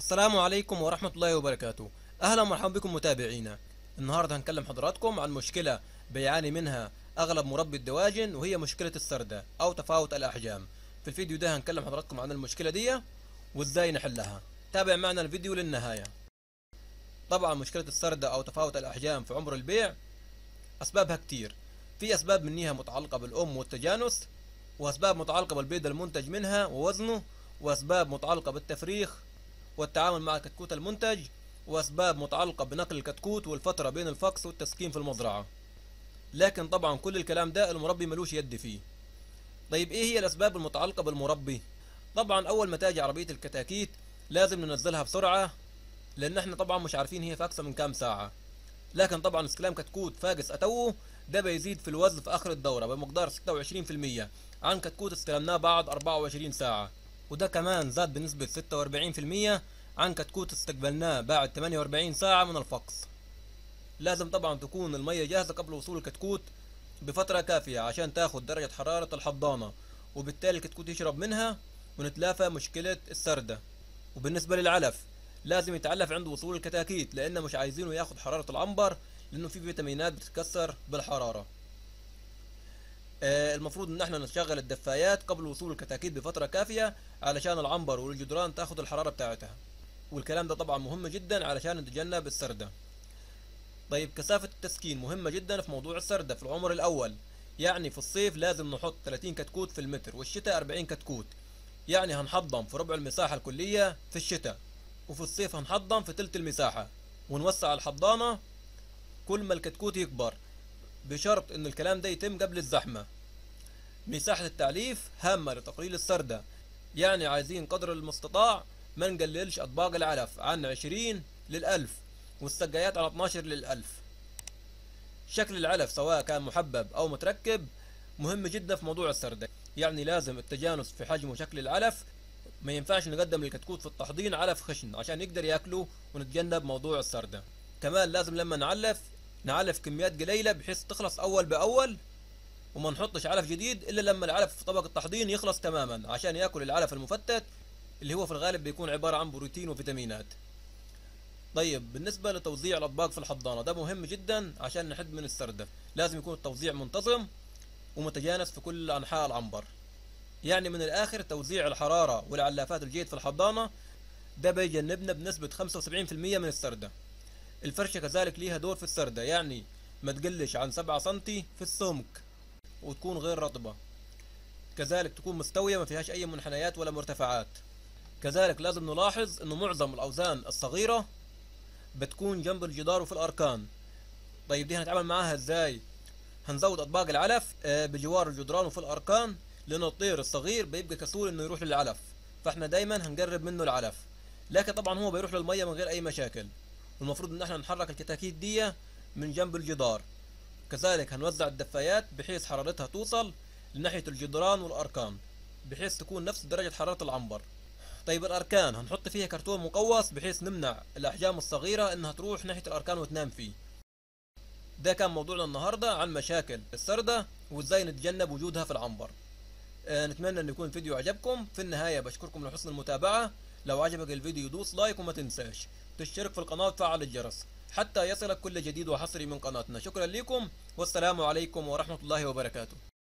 السلام عليكم ورحمة الله وبركاته أهلا ومرحبا بكم متابعينا النهاردة هنكلم حضراتكم عن مشكلة بيعاني منها أغلب مربي الدواجن وهي مشكلة السردة أو تفاوت الأحجام في الفيديو ده هنكلم حضراتكم عن المشكلة دي وإزاي نحلها تابع معنا الفيديو للنهاية طبعا مشكلة السردة أو تفاوت الأحجام في عمر البيع أسبابها كتير في أسباب منها متعلقة بالأم والتجانس وأسباب متعلقة بالبيض المنتج منها ووزنه وأسباب متعلقة بالتفريخ والتعامل مع كتكوت المنتج وأسباب متعلقة بنقل الكتكوت والفترة بين الفقس والتسكين في المزرعة لكن طبعا كل الكلام ده المربي ملوش يد فيه طيب ايه هي الأسباب المتعلقة بالمربي طبعا أول ما تاجي عربية الكتاكيت لازم ننزلها بسرعة لأن احنا طبعا مش عارفين هي فاكسة من كام ساعة لكن طبعا استلام كتكوت فاقس أتوه ده بيزيد في الوزن في آخر الدورة بمقدار 26% عن كتكوت استلمناه بعد 24 ساعة وده كمان زاد بنسبة 46% عن كتكوت استقبلناه بعد 48 ساعة من الفقس لازم طبعا تكون المية جاهزة قبل وصول الكتكوت بفترة كافية عشان تاخد درجة حرارة الحضانة وبالتالي الكتكوت يشرب منها ونتلافى مشكلة السردة وبالنسبة للعلف لازم يتعلف عند وصول الكتاكيت لأن مش عايزينه ياخد حرارة العنبر لأنه في فيتامينات بتتكسر بالحرارة آه، المفروض ان احنا نشغل الدفايات قبل وصول الكتاكيت بفترة كافية علشان العنبر والجدران تاخد الحرارة بتاعتها والكلام ده طبعا مهم جدا علشان نتجنب السردة طيب كثافة التسكين مهمة جدا في موضوع السردة في العمر الأول يعني في الصيف لازم نحط 30 كتكوت في المتر والشتاء 40 كتكوت يعني هنحضن في ربع المساحة الكلية في الشتاء وفي الصيف هنحضن في تلت المساحة ونوسع الحضانة كل ما الكتكوت يكبر بشرط ان الكلام ده يتم قبل الزحمة مساحة التعليف هامة لتقليل السردة يعني عايزين قدر المستطاع ما نقللش أطباق العلف عن 20 للألف والسقايات عن 12 للألف شكل العلف سواء كان محبب أو متركب مهم جدا في موضوع السردة يعني لازم التجانس في حجم وشكل العلف ما ينفعش نقدم للكتكوت في التحضير علف خشن عشان يقدر ياكله ونتجنب موضوع السردة كمان لازم لما نعلف نعلف كميات قليلة بحيث تخلص أول بأول وما نحطش علف جديد إلا لما العلف في طبق التحضير يخلص تماما عشان ياكل العلف المفتت اللي هو في الغالب بيكون عبارة عن بروتين وفيتامينات طيب بالنسبة لتوزيع الأطباق في الحضانة ده مهم جدا عشان نحد من السردة لازم يكون التوزيع منتظم ومتجانس في كل أنحاء العنبر يعني من الآخر توزيع الحرارة والعلافات الجيد في الحضانة ده بيجنبنا بنسبة 75% من السردة الفرشة كذلك ليها دور في السردة يعني ما تقلش عن 7 سنتي في السمك وتكون غير رطبة كذلك تكون مستوية ما فيهاش أي منحنيات ولا مرتفعات كذلك لازم نلاحظ أنه معظم الأوزان الصغيرة بتكون جنب الجدار وفي الأركان طيب دي هنتعامل معاها ازاي هنزود أطباق العلف آه، بجوار الجدران وفي الأركان لأنه الطير الصغير بيبقى كسول إنه يروح للعلف فاحنا دايما هنقرب منه العلف لكن طبعا هو بيروح للمية من غير أي مشاكل والمفروض إن احنا نحرك الكتاكيت دي من جنب الجدار كذلك هنوزع الدفايات بحيث حرارتها توصل لناحية الجدران والأركان بحيث تكون نفس درجة حرارة العنبر طيب الأركان هنحط فيها كرتون مقوس بحيث نمنع الأحجام الصغيرة إنها تروح ناحية الأركان وتنام فيه ده كان موضوعنا النهاردة عن مشاكل السردة وإزاي نتجنب وجودها في العنبر آه، نتمنى أن يكون الفيديو عجبكم في النهاية بشكركم لحسن المتابعة لو عجبك الفيديو دوس لايك وما تنساش تشترك في القناة وتفعل الجرس حتى يصلك كل جديد وحصري من قناتنا شكرا لكم والسلام عليكم ورحمة الله وبركاته